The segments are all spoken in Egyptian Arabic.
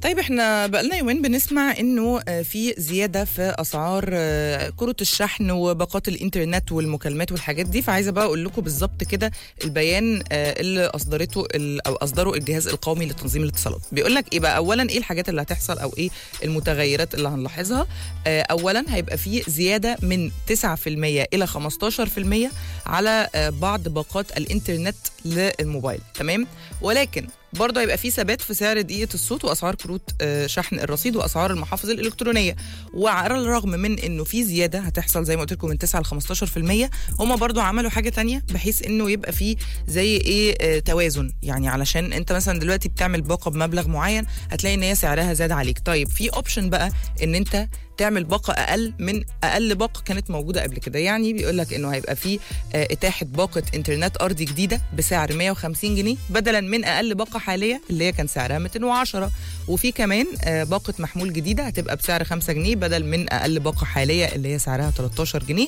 طيب احنا بقالنا يومين بنسمع انه آه، في زياده في اسعار آه، كروت الشحن وباقات الانترنت والمكالمات والحاجات دي فعايزه بقى اقول لكم بالظبط كده البيان آه، اللي اصدرته ال- او اصدره الجهاز القومي لتنظيم الاتصالات بيقول لك ايه بقى اولا ايه الحاجات اللي هتحصل او ايه المتغيرات اللي هنلاحظها آه، اولا هيبقى في زياده من 9% الى 15% على آه، بعض باقات الانترنت للموبايل تمام ولكن برضه هيبقى في ثبات في سعر دقيقه الصوت واسعار كروت آه، شحن الرصيد واسعار المحافظ الالكترونيه وعلى الرغم من انه في زياده هتحصل زي ما قلت لكم من 9 ل 15% هم برضه عملوا حاجه تانية بحيث انه يبقى في زي ايه آه، توازن يعني علشان انت مثلا دلوقتي بتعمل باقه بمبلغ معين هتلاقي ان هي سعرها زاد عليك طيب في اوبشن بقى ان انت تعمل باقه اقل من اقل باقه كانت موجوده قبل كده يعني بيقول لك انه هيبقى في آه، اتاحه باقه انترنت ارضي جديده بسعر 150 جنيه بدلا من اقل باقه حاليه اللي هي كان سعرها 210 وفي كمان آه، باقه محمول جديده هتبقى بسعر 5 جنيه بدل من اقل باقه حاليه اللي هي سعرها 13 جنيه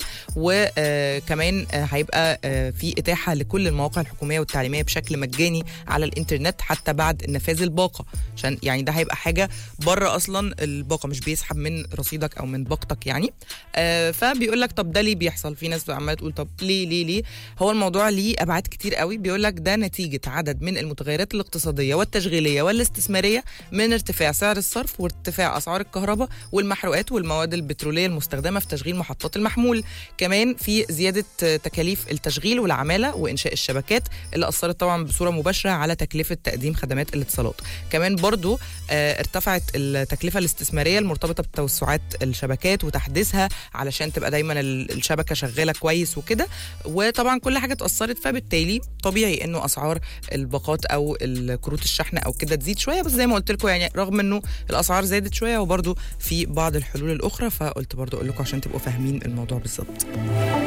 وكمان هيبقى آه، في اتاحه لكل المواقع الحكوميه والتعليميه بشكل مجاني على الانترنت حتى بعد نفاذ الباقه عشان يعني ده هيبقى حاجه بره اصلا الباقه مش بيسحب من رصيدك او من باقتك يعني آه، فبيقول لك طب ده ليه بيحصل في ناس عماله تقول طب ليه ليه ليه هو الموضوع ليه ابعاد كتير قوي بيقول لك ده نتيجه عدد من المتغيرات الاقتصاديه والتشغيليه والاستثماريه من ارتفاع سعر الصرف وارتفاع اسعار الكهرباء والمحروقات والمواد البتروليه المستخدمه في تشغيل محطات المحمول كمان في زياده آه، تكاليف التشغيل والعماله وانشاء الشبكات اللي اثرت طبعا بصوره مباشره على تكلفه تقديم خدمات الاتصالات كمان برضو آه، ارتفعت التكلفه الاستثماريه المرتبطه بتوسعات الشبكات وتحديثها علشان تبقى دايما ال- الشبكه شغاله كويس وكده وطبعا كل حاجه اتاثرت فبالتالي طبيعي انه اسعار الباقات او الكروت الشحن او كده تزيد شويه بس زي ما قلت لكم يعني رغم انه الاسعار زادت شويه وبرضو في بعض الحلول الاخرى فقلت برضو اقول لكم عشان تبقوا فاهمين الموضوع بالظبط